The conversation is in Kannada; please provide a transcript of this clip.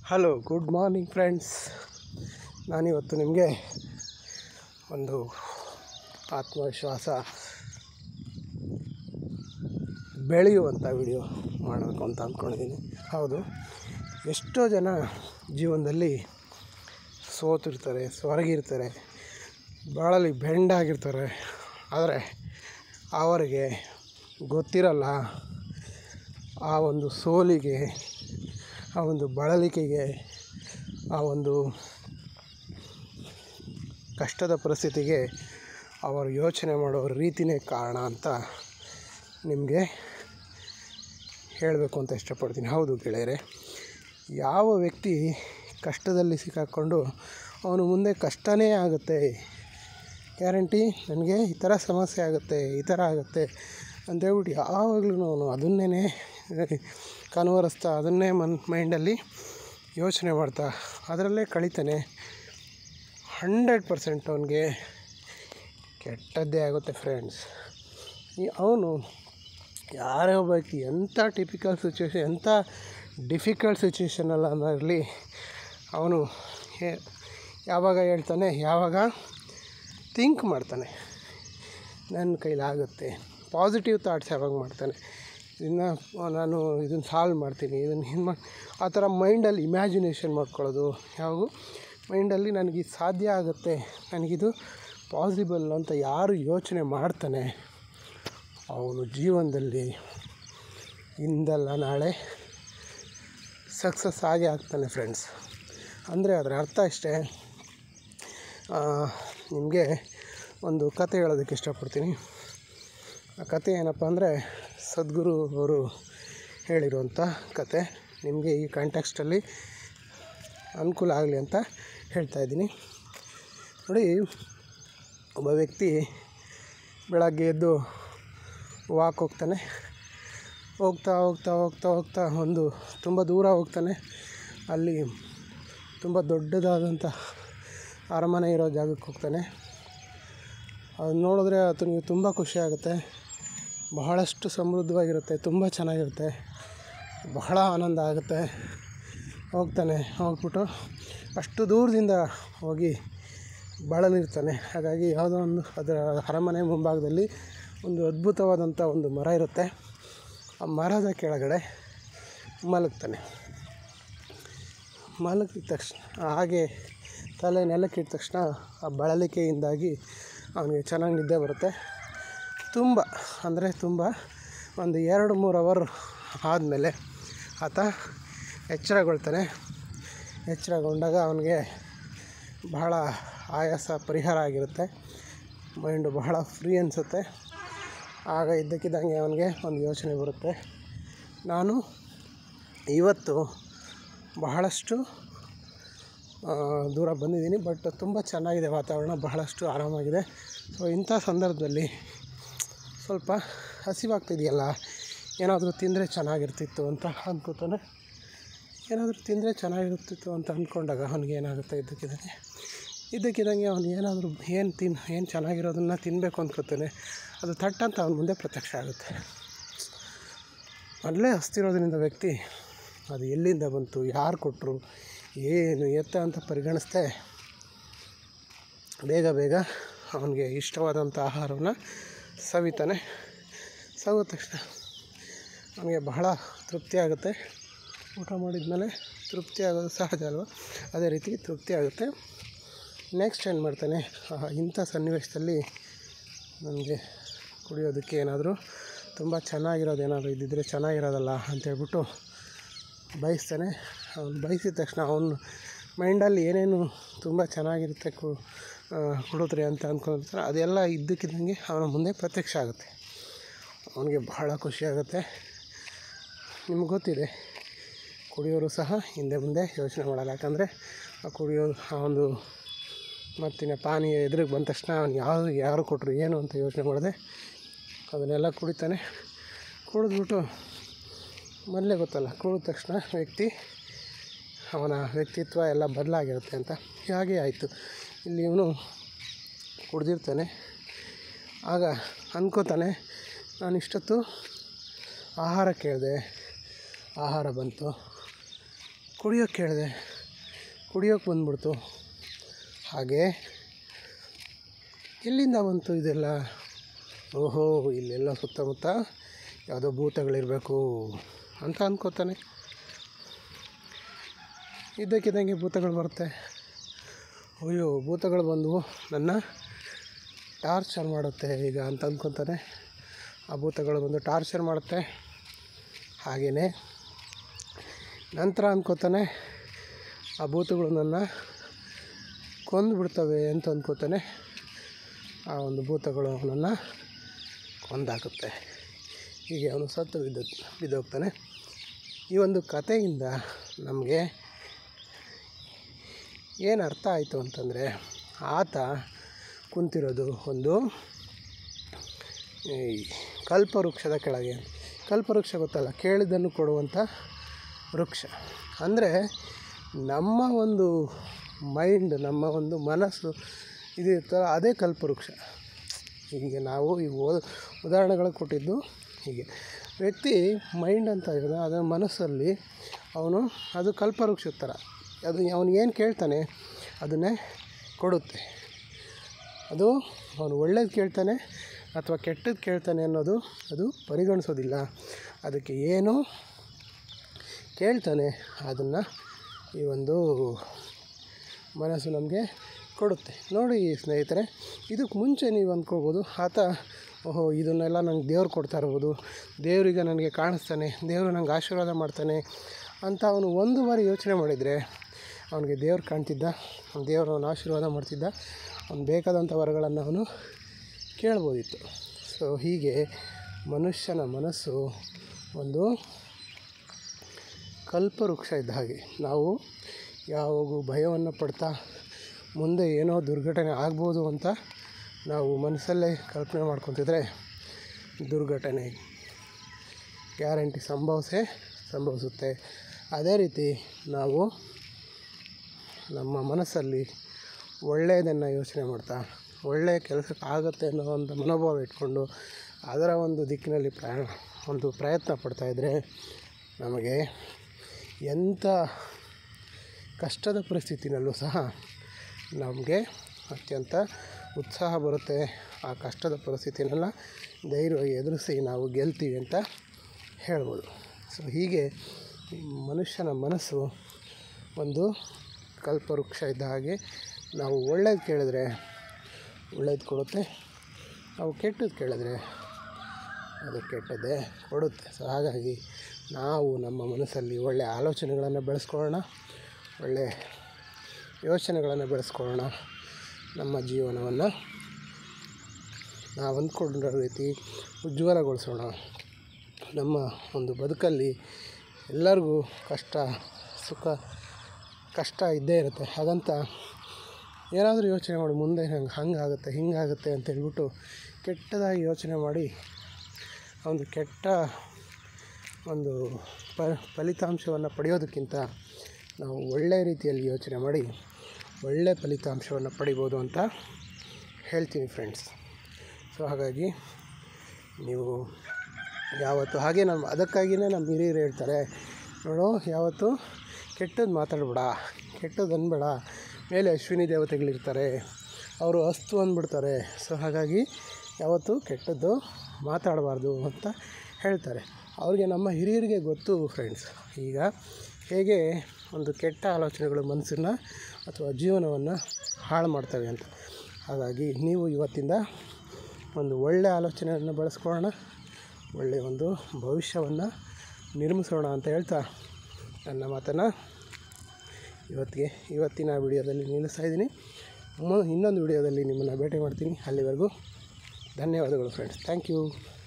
ಹಲೋ ಗುಡ್ ಮಾರ್ನಿಂಗ್ ಫ್ರೆಂಡ್ಸ್ ನಾನಿವತ್ತು ನಿಮಗೆ ಒಂದು ಆತ್ಮವಿಶ್ವಾಸ ಬೆಳೆಯುವಂಥ ವಿಡಿಯೋ ಮಾಡಬೇಕು ಅಂತ ಅಂದ್ಕೊಂಡಿದ್ದೀನಿ ಹೌದು ಎಷ್ಟೋ ಜನ ಜೀವನದಲ್ಲಿ ಸೋತಿರ್ತಾರೆ ಸ್ವರ್ಗಿರ್ತಾರೆ ಬಾಳಲ್ಲಿ ಬೆಂಡಾಗಿರ್ತಾರೆ ಆದರೆ ಅವರಿಗೆ ಗೊತ್ತಿರಲ್ಲ ಆ ಒಂದು ಸೋಲಿಗೆ ಆ ಒಂದು ಬಳಲಿಕೆಗೆ ಆ ಒಂದು ಕಷ್ಟದ ಪರಿಸ್ಥಿತಿಗೆ ಅವರು ಯೋಚನೆ ಮಾಡೋ ರೀತಿನೇ ಕಾರಣ ಅಂತ ನಿಮಗೆ ಹೇಳಬೇಕು ಅಂತ ಇಷ್ಟಪಡ್ತೀನಿ ಹೌದು ಗೆಳೆಯರೆ ಯಾವ ವ್ಯಕ್ತಿ ಕಷ್ಟದಲ್ಲಿ ಸಿಕ್ಕಾಕ್ಕೊಂಡು ಅವನು ಮುಂದೆ ಕಷ್ಟನೇ ಆಗುತ್ತೆ ಗ್ಯಾರಂಟಿ ನನಗೆ ಈ ಥರ ಸಮಸ್ಯೆ ಆಗುತ್ತೆ ಈ ಥರ ಆಗುತ್ತೆ ಅಂತೇಳ್ಬಿಟ್ಟು ಯಾವಾಗಲೂ ಅವನು ಅದನ್ನೇ ಕನ್ವರಿಸ್ತಾ ಅದನ್ನೇ ಮನ್ ಮೈಂಡಲ್ಲಿ ಯೋಚನೆ ಮಾಡ್ತಾ ಅದರಲ್ಲೇ ಕಳೀತಾನೆ ಹಂಡ್ರೆಡ್ ಪರ್ಸೆಂಟ್ ಅವನಿಗೆ ಕೆಟ್ಟದ್ದೇ ಆಗುತ್ತೆ ಫ್ರೆಂಡ್ಸ್ ಈ ಅವನು ಯಾರೇ ಒಬ್ಬ ವ್ಯಕ್ತಿ ಎಂಥ ಟಿಪಿಕಲ್ ಸಿಚುವೇಶನ್ ಎಂಥ ಡಿಫಿಕಲ್ಟ್ ಸಿಚುವೇಶನಲ್ಲ ಇರಲಿ ಅವನು ಹೇ- ಯಾವಾಗ ಹೇಳ್ತಾನೆ ಯಾವಾಗ ಥಿಂಕ್ ಮಾಡ್ತಾನೆ ನನ್ನ ಕೈಲಾಗುತ್ತೆ ಪಾಸಿಟಿವ್ ಥಾಟ್ಸ್ ಯಾವಾಗ ಮಾಡ್ತಾನೆ ಇದನ್ನು ನಾನು ಇದನ್ನು ಸಾಲ್ವ್ ಮಾಡ್ತೀನಿ ಇದನ್ನು ಹಿಂಗೆ ಮಾಡಿ ಆ ಥರ ಮೈಂಡಲ್ಲಿ ಇಮ್ಯಾಜಿನೇಷನ್ ಮಾಡ್ಕೊಳ್ಳೋದು ಯಾವಾಗೂ ಮೈಂಡಲ್ಲಿ ನನಗೆ ಸಾಧ್ಯ ಆಗುತ್ತೆ ನನಗಿದು ಪಾಸಿಬಲ್ ಅಂತ ಯಾರು ಯೋಚನೆ ಮಾಡ್ತಾನೆ ಅವನು ಜೀವನದಲ್ಲಿ ಇಂದಲ್ಲ ನಾಳೆ ಸಕ್ಸಸ್ ಆಗೇ ಆಗ್ತಾನೆ ಫ್ರೆಂಡ್ಸ್ ಅಂದರೆ ಅದರ ಅರ್ಥ ಇಷ್ಟೇ ನಿಮಗೆ ಒಂದು ಕತೆ ಹೇಳೋದಕ್ಕೆ ಇಷ್ಟಪಡ್ತೀನಿ ಆ ಕತೆ ಏನಪ್ಪ ಅಂದರೆ ಸದ್ಗುರು ಅವರು ಹೇಳಿರುವಂಥ ಕತೆ ನಿಮಗೆ ಈ ಕಾಂಟೆಕ್ಸ್ಟಲ್ಲಿ ಅನುಕೂಲ ಆಗಲಿ ಅಂತ ಹೇಳ್ತಾ ಇದ್ದೀನಿ ನೋಡಿ ಒಬ್ಬ ವ್ಯಕ್ತಿ ಬೆಳಗ್ಗೆ ಎದ್ದು ವಾಕ್ ಹೋಗ್ತಾನೆ ಹೋಗ್ತಾ ಹೋಗ್ತಾ ಹೋಗ್ತಾ ಹೋಗ್ತಾ ಒಂದು ತುಂಬ ದೂರ ಹೋಗ್ತಾನೆ ಅಲ್ಲಿ ತುಂಬ ದೊಡ್ಡದಾದಂಥ ಅರಮನೆ ಇರೋ ಜಾಗಕ್ಕೆ ಹೋಗ್ತಾನೆ ಅದು ನೋಡಿದ್ರೆ ಆತನಿಗೆ ತುಂಬ ಖುಷಿ ಆಗುತ್ತೆ ಬಹಳಷ್ಟು ಸಮೃದ್ಧವಾಗಿರುತ್ತೆ ತುಂಬ ಚೆನ್ನಾಗಿರುತ್ತೆ ಬಹಳ ಆನಂದ ಆಗುತ್ತೆ ಹೋಗ್ತಾನೆ ಹೋಗ್ಬಿಟ್ಟು ಅಷ್ಟು ದೂರದಿಂದ ಹೋಗಿ ಬಳಲಿರ್ತಾನೆ ಹಾಗಾಗಿ ಯಾವುದೋ ಒಂದು ಅದರ ಅರಮನೆ ಮುಂಭಾಗದಲ್ಲಿ ಒಂದು ಅದ್ಭುತವಾದಂಥ ಒಂದು ಮರ ಇರುತ್ತೆ ಆ ಮರದ ಕೆಳಗಡೆ ಮಲಗ್ತಾನೆ ಮಲಗಿದ ತಕ್ಷಣ ಹಾಗೆ ತಲೆ ನೆಲಕ್ಕಿಟ್ಟ ತಕ್ಷಣ ಆ ಬಳಲಿಕೆಯಿಂದಾಗಿ ಅವನಿಗೆ ಚೆನ್ನಾಗಿ ನಿದ್ದೆ ಬರುತ್ತೆ ತುಂಬ ಅಂದರೆ ತುಂಬ ಒಂದು ಎರಡು ಮೂರು ಅವರ್ ಆದಮೇಲೆ ಆತ ಎಚ್ಚರಗೊಳ್ತಾನೆ ಎಚ್ಚರಗೊಂಡಾಗ ಅವನಿಗೆ ಬಹಳ ಆಯಾಸ ಪರಿಹಾರ ಆಗಿರುತ್ತೆ ಮೈಂಡು ಬಹಳ ಫ್ರೀ ಅನಿಸುತ್ತೆ ಆಗ ಇದ್ದಕ್ಕಿದ್ದಂಗೆ ಅವನಿಗೆ ಒಂದು ಯೋಚನೆ ಬರುತ್ತೆ ನಾನು ಇವತ್ತು ಬಹಳಷ್ಟು ಆ, ದೂರ ಬಂದಿದ್ದೀನಿ ಬಟ್ ತುಂಬ ಚೆನ್ನಾಗಿದೆ ವಾತಾವರಣ ಬಹಳಷ್ಟು ಆರಾಮಾಗಿದೆ ಸೊ ಇಂಥ ಸಂದರ್ಭದಲ್ಲಿ ಸ್ವಲ್ಪ ಹಸಿವಾಗ್ತಿದೆಯಲ್ಲ ಏನಾದರೂ ತಿಂದರೆ ಚೆನ್ನಾಗಿರ್ತಿತ್ತು ಅಂತ ಅಂದ್ಕೋತಾನೆ ಏನಾದರೂ ತಿಂದರೆ ಚೆನ್ನಾಗಿರ್ತಿತ್ತು ಅಂತ ಅಂದ್ಕೊಂಡಾಗ ಅವನಿಗೆ ಏನಾಗುತ್ತೆ ಇದ್ದಕ್ಕಿದ್ದಂಗೆ ಇದ್ದಕ್ಕಿದ್ದಂಗೆ ಅವನು ಏನಾದರೂ ಏನು ತಿನ್ ಏನು ಚೆನ್ನಾಗಿರೋದನ್ನು ತಿನ್ನಬೇಕು ಅಂದ್ಕೋತಾನೆ ಅದು ಥಟ್ಟಂತ ಅವನ ಮುಂದೆ ಪ್ರತ್ಯಕ್ಷ ಆಗುತ್ತೆ ಮೊದಲೇ ಹಸ್ತಿರೋದ್ರಿಂದ ವ್ಯಕ್ತಿ ಅದು ಎಲ್ಲಿಂದ ಬಂತು ಯಾರು ಕೊಟ್ಟರು ಏನು ಎತ್ತ ಅಂತ ಪರಿಗಣಿಸ್ದೆ ಬೇಗ ಬೇಗ ಅವನಿಗೆ ಇಷ್ಟವಾದಂಥ ಆಹಾರವನ್ನು ಸವಿತಾನೆ ಸವಿದ ತಕ್ಷಣ ಅವನಿಗೆ ಬಹಳ ತೃಪ್ತಿ ಆಗುತ್ತೆ ಊಟ ಮಾಡಿದ್ಮೇಲೆ ತೃಪ್ತಿ ಆಗೋದು ಸಹಜ ಅಲ್ವ ಅದೇ ರೀತಿ ತೃಪ್ತಿ ಆಗುತ್ತೆ ನೆಕ್ಸ್ಟ್ ಏನು ಮಾಡ್ತಾನೆ ಆಹಾ, ಇಂಥ ಸನ್ನಿವೇಶದಲ್ಲಿ ನನಗೆ ಕುಡಿಯೋದಕ್ಕೆ ಏನಾದರೂ ತುಂಬ ಚೆನ್ನಾಗಿರೋದು ಏನಾದರೂ ಇದ್ದಿದ್ದರೆ ಚೆನ್ನಾಗಿರೋದಲ್ಲ ಅಂತೇಳ್ಬಿಟ್ಟು ಬಯಸ್ತಾನೆ ಅವ್ನು ಬಯಸಿದ ತಕ್ಷಣ ಅವನು ಮೈಂಡಲ್ಲಿ ಏನೇನು ತುಂಬ ಚೆನ್ನಾಗಿರುತ್ತೆ ಕು ಆ, ಕುಡಿದ್ರೆ ಅಂತ ಅಂದ್ಕೊಂಡಿರ್ತಾರೆ ಅದೆಲ್ಲ ಇದ್ದಕ್ಕಿದ್ದಂಗೆ ಅವನ ಮುಂದೆ ಪ್ರತ್ಯಕ್ಷ ಆಗುತ್ತೆ ಅವನಿಗೆ ಬಹಳ ಖುಷಿಯಾಗುತ್ತೆ ನಿಮ್ಗೆ ಗೊತ್ತಿದೆ ಕುಡಿಯೋರು ಸಹ ಹಿಂದೆ ಮುಂದೆ ಯೋಚನೆ ಮಾಡಲ್ಲ ಯಾಕಂದರೆ ಆ ಕುಡಿಯೋ ಆ ಒಂದು ಮತ್ತಿನ ಪಾನೀಯ ಎದುರಿಗೆ ಬಂದ ತಕ್ಷಣ ಅವ್ನು ಯಾವುದು ಯಾರು ಕೊಟ್ಟರು ಏನು ಅಂತ ಯೋಚನೆ ಮಾಡದೆ ಅದನ್ನೆಲ್ಲ ಕುಡಿತಾನೆ ಕುಡಿದ್ಬಿಟ್ಟು ಮೊದಲೇ ಗೊತ್ತಲ್ಲ ಕುಡಿದ ತಕ್ಷಣ ವ್ಯಕ್ತಿ ಅವನ ವ್ಯಕ್ತಿತ್ವ ಎಲ್ಲ ಬದಲಾಗಿರುತ್ತೆ ಅಂತ ಹಾಗೆ ಆಯಿತು ಇಲ್ಲಿ ಇವನು ಕುಡ್ದಿರ್ತಾನೆ ಆಗ ಅನ್ಕೋತಾನೆ ನಾನು ಇಷ್ಟೊತ್ತು ಆಹಾರ ಕೇಳಿದೆ ಆಹಾರ ಬಂತು ಕುಡಿಯೋಕ್ಕೆ ಕೇಳಿದೆ ಕುಡಿಯೋಕ್ಕೆ ಬಂದ್ಬಿಡ್ತು ಹಾಗೆ ಎಲ್ಲಿಂದ ಬಂತು ಇದೆಲ್ಲ ಓಹೋ ಇಲ್ಲೆಲ್ಲ ಸುತ್ತಮುತ್ತ ಯಾವುದೋ ಭೂತಗಳಿರಬೇಕು ಅಂತ ಅಂದ್ಕೋತಾನೆ ಇದ್ದಕ್ಕಿದ್ದಂಗೆ ಭೂತಗಳು ಬರುತ್ತೆ ಅಯ್ಯೋ ಭೂತಗಳು ಬಂದವು ನನ್ನ ಟಾರ್ಚರ್ ಮಾಡುತ್ತೆ ಈಗ ಅಂತ ಅಂದ್ಕೊತಾನೆ ಆ ಭೂತಗಳು ಬಂದು ಟಾರ್ಚರ್ ಮಾಡುತ್ತೆ ಹಾಗೆಯೇ ನಂತರ ಅಂದ್ಕೋತಾನೆ ಆ ಭೂತಗಳು ನನ್ನ ಕೊಂದು ಬಿಡ್ತವೆ ಅಂತ ಅಂದ್ಕೋತಾನೆ ಆ ಒಂದು ಭೂತಗಳು ಅವನನ್ನು ಕೊಂದಾಕುತ್ತೆ ಹೀಗೆ ಅವನು ಸತ್ತು ಬಿದ್ದು ಬಿದ್ದೋಗ್ತಾನೆ ಈ ಒಂದು ಕಥೆಯಿಂದ ನಮಗೆ ಏನು ಅರ್ಥ ಆಯಿತು ಅಂತಂದರೆ ಆತ ಕುಂತಿರೋದು ಒಂದು ಈ ಕಲ್ಪವೃಕ್ಷದ ಕೆಳಗೆ ಕಲ್ಪವೃಕ್ಷ ಗೊತ್ತಲ್ಲ ಕೇಳಿದ್ದನ್ನು ಕೊಡುವಂಥ ವೃಕ್ಷ ಅಂದರೆ ನಮ್ಮ ಒಂದು ಮೈಂಡ್ ನಮ್ಮ ಒಂದು ಮನಸ್ಸು ಇದು ಇರ್ತಲ್ಲ ಅದೇ ಕಲ್ಪವೃಕ್ಷ ಹೀಗೆ ನಾವು ಈಗ ಓದ್ ಉದಾಹರಣೆಗಳು ಕೊಟ್ಟಿದ್ದು ಹೀಗೆ ವ್ಯಕ್ತಿ ಮೈಂಡ್ ಅಂತ ಇರೋದು ಅದರ ಮನಸ್ಸಲ್ಲಿ ಅವನು ಅದು ಕಲ್ಪವೃಕ್ಷದ ಥರ ಅದು ಅವನು ಏನು ಕೇಳ್ತಾನೆ ಅದನ್ನೇ ಕೊಡುತ್ತೆ ಅದು ಅವನು ಒಳ್ಳೇದು ಕೇಳ್ತಾನೆ ಅಥವಾ ಕೆಟ್ಟದ್ದು ಕೇಳ್ತಾನೆ ಅನ್ನೋದು ಅದು ಪರಿಗಣಿಸೋದಿಲ್ಲ ಅದಕ್ಕೆ ಏನು ಕೇಳ್ತಾನೆ ಅದನ್ನು ಈ ಒಂದು ಮನಸ್ಸು ನಮಗೆ ಕೊಡುತ್ತೆ ನೋಡಿ ಸ್ನೇಹಿತರೆ ಇದಕ್ಕೆ ಮುಂಚೆ ನೀವು ಅಂದ್ಕೊಳ್ಬೋದು ಆತ ಓಹೋ ಇದನ್ನೆಲ್ಲ ನಂಗೆ ದೇವ್ರು ಕೊಡ್ತಾ ಇರ್ಬೋದು ದೇವರಿಗೆ ನನಗೆ ಕಾಣಿಸ್ತಾನೆ ದೇವರು ನಂಗೆ ಆಶೀರ್ವಾದ ಮಾಡ್ತಾನೆ ಅಂತ ಅವನು ಒಂದು ಬಾರಿ ಯೋಚನೆ ಮಾಡಿದರೆ ಅವನಿಗೆ ದೇವ್ರು ಕಾಣ್ತಿದ್ದ ದೇವರು ಅವನ ಆಶೀರ್ವಾದ ಮಾಡ್ತಿದ್ದ ಅವ್ನು ಬೇಕಾದಂಥ ವರಗಳನ್ನು ಅವನು ಕೇಳ್ಬೋದಿತ್ತು ಸೊ ಹೀಗೆ ಮನುಷ್ಯನ ಮನಸ್ಸು ಒಂದು ಕಲ್ಪವೃಕ್ಷ ಇದ್ದ ಹಾಗೆ ನಾವು ಯಾವಾಗೂ ಭಯವನ್ನು ಪಡ್ತಾ ಮುಂದೆ ಏನೋ ದುರ್ಘಟನೆ ಆಗ್ಬೋದು ಅಂತ ನಾವು ಮನಸ್ಸಲ್ಲೇ ಕಲ್ಪನೆ ಮಾಡ್ಕೊತಿದ್ರೆ ದುರ್ಘಟನೆ ಗ್ಯಾರಂಟಿ ಸಂಭವಿಸೇ ಸಂಭವಿಸುತ್ತೆ ಅದೇ ರೀತಿ ನಾವು ನಮ್ಮ ಮನಸ್ಸಲ್ಲಿ ಒಳ್ಳೆಯದನ್ನು ಯೋಚನೆ ಮಾಡ್ತಾ ಒಳ್ಳೆಯ ಕೆಲಸಕ್ಕೆ ಆಗುತ್ತೆ ಅನ್ನೋ ಒಂದು ಮನೋಭಾವ ಇಟ್ಕೊಂಡು ಅದರ ಒಂದು ದಿಕ್ಕಿನಲ್ಲಿ ಪ್ರಯಾಣ ಒಂದು ಪ್ರಯತ್ನ ಪಡ್ತಾಯಿದ್ರೆ ನಮಗೆ ಎಂಥ ಕಷ್ಟದ ಪರಿಸ್ಥಿತಿನಲ್ಲೂ ಸಹ ನಮಗೆ ಅತ್ಯಂತ ಉತ್ಸಾಹ ಬರುತ್ತೆ ಆ ಕಷ್ಟದ ಪರಿಸ್ಥಿತಿನೆಲ್ಲ ಧೈರ್ಯವಾಗಿ ಎದುರಿಸಿ ನಾವು ಗೆಲ್ತೀವಿ ಅಂತ ಹೇಳ್ಬೋದು ಸೊ ಹೀಗೆ ಈ ಮನುಷ್ಯನ ಮನಸ್ಸು ಒಂದು ಕಲ್ಪವೃಕ್ಷ ಇದ್ದ ಹಾಗೆ ನಾವು ಒಳ್ಳೇದು ಕೇಳಿದ್ರೆ ಒಳ್ಳೇದು ಕೊಡುತ್ತೆ ನಾವು ಕೆಟ್ಟದ್ದು ಕೇಳಿದ್ರೆ ಅದು ಕೆಟ್ಟದ್ದೇ ಕೊಡುತ್ತೆ ಸೊ ಹಾಗಾಗಿ ನಾವು ನಮ್ಮ ಮನಸ್ಸಲ್ಲಿ ಒಳ್ಳೆಯ ಆಲೋಚನೆಗಳನ್ನು ಬೆಳೆಸ್ಕೊಳ್ಳೋಣ ಒಳ್ಳೆಯ ಯೋಚನೆಗಳನ್ನು ಬೆಳೆಸ್ಕೊಳ್ಳೋಣ ನಮ್ಮ ಜೀವನವನ್ನು ನಾವು ಅಂದ್ಕೊಂಡಿರೋ ರೀತಿ ಉಜ್ವಲಗೊಳಿಸೋಣ ನಮ್ಮ ಒಂದು ಬದುಕಲ್ಲಿ ಎಲ್ಲರಿಗೂ ಕಷ್ಟ ಸುಖ ಕಷ್ಟ ಇದ್ದೇ ಇರುತ್ತೆ ಹಾಗಂತ ಏನಾದರೂ ಯೋಚನೆ ಮಾಡಿ ಮುಂದೆ ನಂಗೆ ಹಂಗಾಗುತ್ತೆ ಹಿಂಗಾಗುತ್ತೆ ಅಂತ ಹೇಳ್ಬಿಟ್ಟು ಕೆಟ್ಟದಾಗಿ ಯೋಚನೆ ಮಾಡಿ ಒಂದು ಕೆಟ್ಟ ಒಂದು ಪ ಫಲಿತಾಂಶವನ್ನು ಪಡೆಯೋದಕ್ಕಿಂತ ನಾವು ಒಳ್ಳೆಯ ರೀತಿಯಲ್ಲಿ ಯೋಚನೆ ಮಾಡಿ ಒಳ್ಳೆಯ ಫಲಿತಾಂಶವನ್ನು ಪಡಿಬೋದು ಅಂತ ಹೇಳ್ತೀನಿ ಫ್ರೆಂಡ್ಸ್ ಸೊ ಹಾಗಾಗಿ ನೀವು ಯಾವತ್ತು ಹಾಗೆ ನಮ್ಮ ಅದಕ್ಕಾಗಿಯೇ ನಮ್ಮ ಹಿರಿಯರು ಹೇಳ್ತಾರೆ ನೋಡು ಯಾವತ್ತು ಕೆಟ್ಟದ್ದು ಮಾತಾಡಬೇಡ ಕೆಟ್ಟದ್ದು ಅನ್ಬೇಡ ಮೇಲೆ ಅಶ್ವಿನಿ ದೇವತೆಗಳಿರ್ತಾರೆ ಅವರು ಅಸ್ತು ಅಂದ್ಬಿಡ್ತಾರೆ ಸೊ ಹಾಗಾಗಿ ಯಾವತ್ತೂ ಕೆಟ್ಟದ್ದು ಮಾತಾಡಬಾರ್ದು ಅಂತ ಹೇಳ್ತಾರೆ ಅವ್ರಿಗೆ ನಮ್ಮ ಹಿರಿಯರಿಗೆ ಗೊತ್ತು ಫ್ರೆಂಡ್ಸ್ ಈಗ ಹೇಗೆ ಒಂದು ಕೆಟ್ಟ ಆಲೋಚನೆಗಳು ಮನಸ್ಸನ್ನು ಅಥವಾ ಜೀವನವನ್ನು ಹಾಳು ಮಾಡ್ತವೆ ಅಂತ ಹಾಗಾಗಿ ನೀವು ಇವತ್ತಿಂದ ಒಂದು ಒಳ್ಳೆಯ ಆಲೋಚನೆಯನ್ನು ಬೆಳೆಸ್ಕೊಳ್ಳೋಣ ಒಳ್ಳೆಯ ಒಂದು ಭವಿಷ್ಯವನ್ನು ನಿರ್ಮಿಸೋಣ ಅಂತ ಹೇಳ್ತಾ ನನ್ನ ಮಾತನ್ನು ಇವತ್ತಿಗೆ ಇವತ್ತಿನ ವಿಡಿಯೋದಲ್ಲಿ ನಿಲ್ಲಿಸ್ತಾ ಇದ್ದೀನಿ ಮು ಇನ್ನೊಂದು ವಿಡಿಯೋದಲ್ಲಿ ನಿಮ್ಮನ್ನು ಭೇಟಿ ಮಾಡ್ತೀನಿ ಅಲ್ಲಿವರೆಗೂ ಧನ್ಯವಾದಗಳು ಫ್ರೆಂಡ್ಸ್ ಥ್ಯಾಂಕ್ ಯು